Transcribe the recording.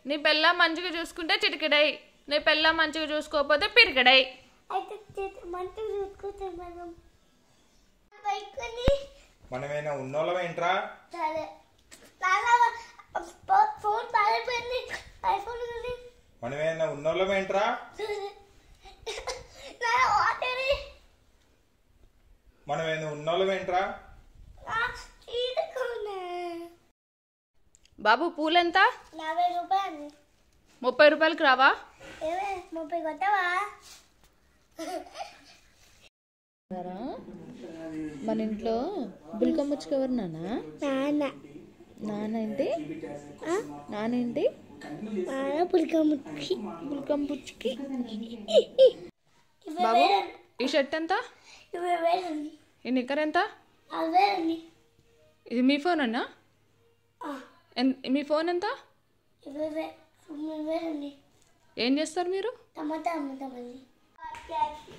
నీ పెళ్ళ మంచిగా చూసుకుంటే చిటికెడై నీ పెళ్ళ మంచిగా చూసుకోకపోతే పిరికెడై అయితే చేతి మంటలు చూసుకుంటాం మనం పైకొని మనమేనా ఉన్నోళ్ళం ఏంట్రా సరే నాన్న ఫో- ఫోన్ పాడైపోయింది ఐఫోన్ ఉంది మనమేనా ఉన్నోళ్ళం ఏంట్రా నాన్న వాటర్ మనమేనా ఉన్నోళ్ళం ఏంట్రా చీడకున్నా బాబు పూలెంత యాభై రూపాయలు ముప్పై రూపాయలకి రావా ఏమే ముప్పై కొట్టవా మన ఇంట్లో బుల్కం ముచ్చుకెవరు నాన్న నాన్న నాన్న ఏంటి నాన్న ఏంటి నాన్న పులికమ్ముకి బుల్కం పుచ్చుకి ఇరవై బాబు వేలు ఈ షర్ట్ ఎంత ఇరవై వేలు ఉంది ఈ నిక్కర్ ఎంత అరవై ఉంది ఇది మీ ఫోన్ అన్నా ఎన్- మీ ఫోన్ ఎంత ఇరవై వేలు తొమ్మిది వేలు ఉంది ఏం చేస్తారు మీరు టమాటా అమ్ముతామండి